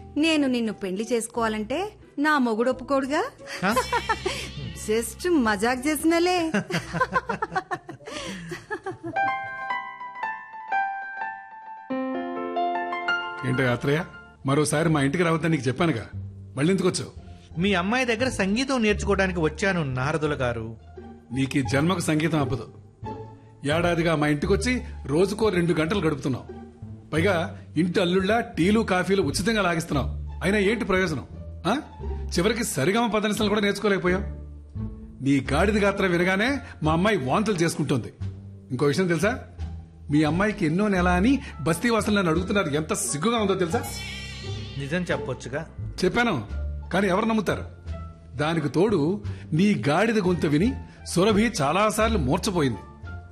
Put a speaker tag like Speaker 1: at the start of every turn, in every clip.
Speaker 1: నేను నిన్ను పెళ్లి చేసుకోవాలంటే నా మొగుడు ఒప్పుకోడుగా
Speaker 2: హ?
Speaker 1: జస్ట్ మజాక్ చేసినలే
Speaker 3: ఏంటో యాత్రయ్య మరోసారి మా ఇంటికి రావద్దని నీకు చెప్పానుగా మళ్ళీ ఎందుకు వచ్చావు
Speaker 2: మీ అమ్మాయి దగ్గర సంగీతం నేర్చుకోవడానికి వచ్చాను నారదుల గారు
Speaker 3: నీకు ఈ జన్మకు సంగీతం అప్పదు ఏడాదిగా మా ఇంటికి వచ్చి రోజుకో రెండు గంటలు గడుపుతున్నావు పైగా ఇంటి అల్లుళ్ళ టీలు కాఫీలు ఉచితంగా లాగిస్తున్నావు అయినా ఏంటి ప్రయోజనం ఆ? చివరికి సరిగమ పదనిసలు కూడా నేర్చుకోలేకపోయావు నీ గాడిద గాత్ర వినగానే మా అమ్మాయి వాంతులు చేసుకుంటోంది ఇంకో విషయం తెలుసా మీ అమ్మాయికి ఎన్నో నెల అని బస్తీ వాసులు నన్ను అడుగుతున్నారు ఎంత సిగ్గుగా ఉందో తెలుసా
Speaker 2: నిజం చెప్పొచ్చుగా
Speaker 3: చెప్పాను కానీ ఎవరు నమ్ముతారు దానికి తోడు నీ గాడిద గొంతు విని సురభి చాలాసార్లు మూర్చపోయింది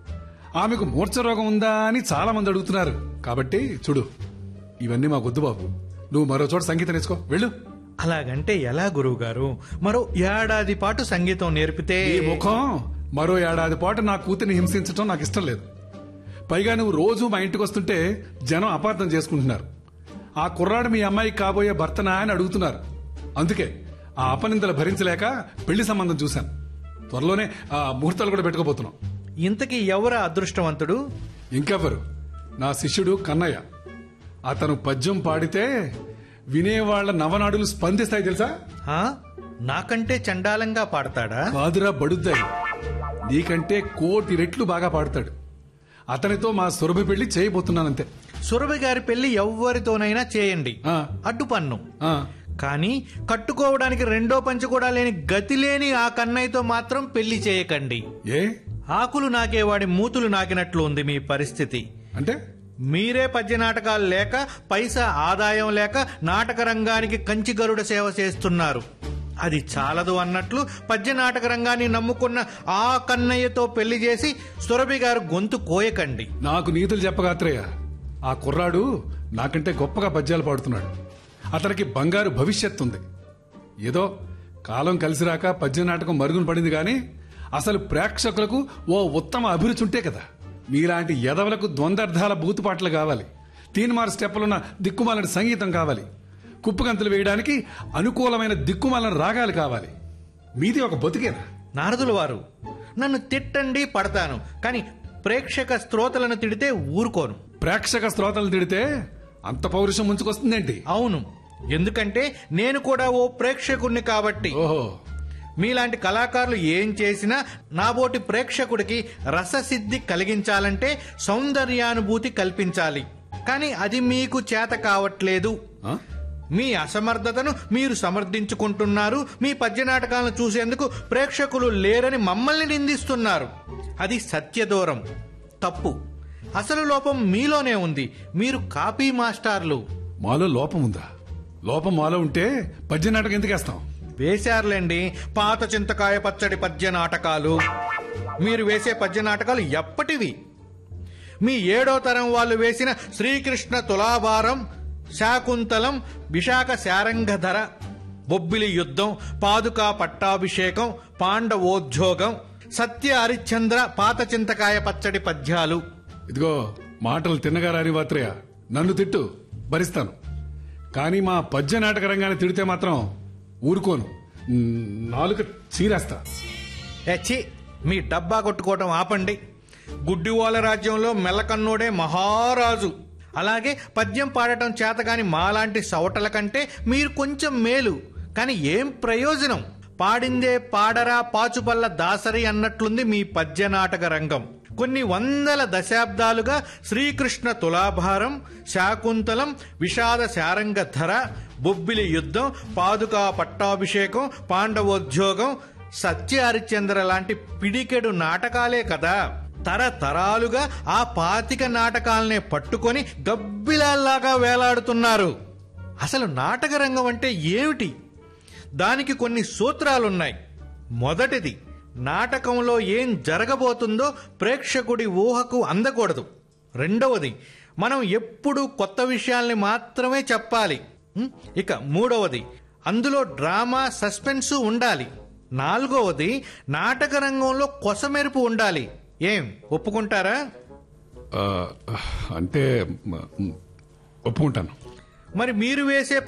Speaker 3: ఆమెకు మూర్ఛ రోగం ఉందా అని చాలా మంది అడుగుతున్నారు కాబట్టి చూడు ఇవన్నీ మా వద్దు బాబు నువ్వు మరో చోట సంగీతం నేర్చుకో వెళ్ళు
Speaker 2: అలాగంటే ఎలా గురువు గారు మరో ఏడాది పాటు సంగీతం నేర్పితే
Speaker 3: ఈ ముఖం మరో ఏడాది పాటు నా కూతురిని హింసించడం నాకు ఇష్టం లేదు పైగా నువ్వు రోజు మా ఇంటికి వస్తుంటే జనం అపార్థం చేసుకుంటున్నారు ఆ కుర్రాడు మీ అమ్మాయికి కాబోయే భర్తనా అని అడుగుతున్నారు అందుకే ఆ అపనిందలు భరించలేక పెళ్లి సంబంధం చూశాను త్వరలోనే ఆ ముహూర్తాలు కూడా పెట్టుకోబోతున్నాం
Speaker 2: ఇంతకీ ఎవరా అదృష్టవంతుడు
Speaker 3: ఇంకెవరు నా శిష్యుడు కన్నయ్య అతను పద్యం పాడితే వినేవాళ్ల నవనాడులు స్పందిస్తాయి తెలుసా
Speaker 2: ఆ? నాకంటే చండాలంగా పాడతాడా
Speaker 3: కాదురా బడుద్దాయి నీకంటే కోటి రెట్లు బాగా పాడతాడు అతనితో మా సురభి పెళ్లి చేయబోతున్నానంతే
Speaker 2: సురభి గారి పెళ్లి ఎవ్వరితోనైనా చేయండి
Speaker 3: ఆ.
Speaker 2: అడ్డుపన్ను
Speaker 3: ఆ,
Speaker 2: కానీ కట్టుకోవడానికి రెండో పంచ కూడా లేని గతి లేని ఆ కన్నయ్యతో మాత్రం పెళ్లి చేయకండి
Speaker 3: ఏ
Speaker 2: ఆకులు నాకేవాడి మూతులు నాకినట్లు ఉంది మీ పరిస్థితి
Speaker 3: అంటే
Speaker 2: మీరే పద్య నాటకాలు లేక పైసా ఆదాయం లేక నాటక రంగానికి కంచి గరుడ సేవ చేస్తున్నారు అది చాలదు అన్నట్లు పద్య నాటక రంగాన్ని నమ్ముకున్న ఆ కన్నయ్యతో పెళ్లి చేసి సురభి గారు గొంతు కోయకండి
Speaker 3: నాకు నీతులు చెప్పగాత్రయ్య ఆ కుర్రాడు నాకంటే గొప్పగా పద్యాలు పాడుతున్నాడు అతనికి బంగారు భవిష్యత్తు ఉంది ఏదో కాలం కలిసి రాక పద్య నాటకం మరుగున పడింది గాని అసలు ప్రేక్షకులకు ఓ ఉత్తమ అభిరుచి ఉంటే కదా మీలాంటి ఎదవలకు ద్వంద్వర్థాల బూతుపాటలు కావాలి తీన్మార్ స్టెప్పులున్న దిక్కుమాలని సంగీతం కావాలి కుప్పగంతులు వేయడానికి అనుకూలమైన దిక్కుమాలని రాగాలు కావాలి మీది ఒక బతుకేనా
Speaker 2: నారదుల వారు నన్ను తిట్టండి పడతాను కానీ ప్రేక్షక శ్రోతలను తిడితే ఊరుకోను
Speaker 3: ప్రేక్షక శ్రోతలు తిడితే అంత పౌరుషం ముంచుకొస్తుందేంటి
Speaker 2: అవును ఎందుకంటే నేను కూడా ఓ ప్రేక్షకుణ్ణి కాబట్టి
Speaker 3: ఓహో
Speaker 2: మీలాంటి కళాకారులు ఏం చేసినా నాబోటి ప్రేక్షకుడికి రససిద్ధి కలిగించాలంటే సౌందర్యానుభూతి కల్పించాలి కానీ అది మీకు చేత కావట్లేదు
Speaker 3: ఆ?
Speaker 2: మీ అసమర్థతను మీరు సమర్థించుకుంటున్నారు మీ పద్య నాటకాలను చూసేందుకు ప్రేక్షకులు లేరని మమ్మల్ని నిందిస్తున్నారు అది సత్యదూరం తప్పు అసలు లోపం మీలోనే ఉంది మీరు కాపీ మాస్టార్లు
Speaker 3: మాలో లోపం ఉందా లోపం మాలో ఉంటే పద్య నాటకం ఎందుకు వేస్తాం
Speaker 2: వేశారులేండి పాత చింతకాయ పచ్చడి పద్య నాటకాలు మీరు వేసే పద్య నాటకాలు ఎప్పటివి మీ ఏడో తరం వాళ్ళు వేసిన శ్రీకృష్ణ తులాభారం శాకుంతలం విశాఖ శారంగధర బొబ్బిలి యుద్ధం పాదుకా పట్టాభిషేకం పాండవోద్యోగం సత్య హరిశ్చంద్ర పాత చింతకాయ పచ్చడి పద్యాలు
Speaker 3: ఇదిగో మాటలు తిన్నగా రాని వాత్రయ్య నన్ను తిట్టు భరిస్తాను కానీ మా పద్య నాటక రంగాన్ని తిడితే మాత్రం ఊరుకోను మ్, నాలుక చీరేస్తా
Speaker 2: ఎచ్చి మీ డబ్బా కొట్టుకోవటం ఆపండి గుడ్డివాల రాజ్యంలో మెల్లకన్నోడే మహారాజు అలాగే పద్యం పాడటం చేతగాని మాలాంటి సవటల కంటే మీరు కొంచెం మేలు కానీ ఏం ప్రయోజనం పాడిందే పాడరా పాచుపల్ల దాసరి అన్నట్లుంది మీ పద్య నాటక రంగం కొన్ని వందల దశాబ్దాలుగా శ్రీకృష్ణ తులాభారం శాకుంతలం విషాద శారంగధర బొబ్బిలి యుద్ధం పాదుకా పట్టాభిషేకం పాండవోద్యోగం సత్య హరిశ్చంద్ర లాంటి పిడికెడు నాటకాలే కదా తరతరాలుగా ఆ పాతిక నాటకాలనే పట్టుకొని గబ్బిలాల్లాగా వేలాడుతున్నారు అసలు నాటక రంగం అంటే ఏమిటి దానికి కొన్ని సూత్రాలున్నాయి మొదటిది నాటకంలో ఏం జరగబోతుందో ప్రేక్షకుడి ఊహకు అందకూడదు రెండవది మనం ఎప్పుడూ కొత్త విషయాల్ని మాత్రమే చెప్పాలి ఉం? ఇక మూడవది అందులో డ్రామా సస్పెన్సు ఉండాలి నాలుగవది నాటక రంగంలో కొసమెరుపు ఉండాలి ఏం ఒప్పుకుంటారా
Speaker 3: ఆ, అంటే మ్, మ్, ఒప్పుకుంటాను
Speaker 2: మరి మీరు వేసే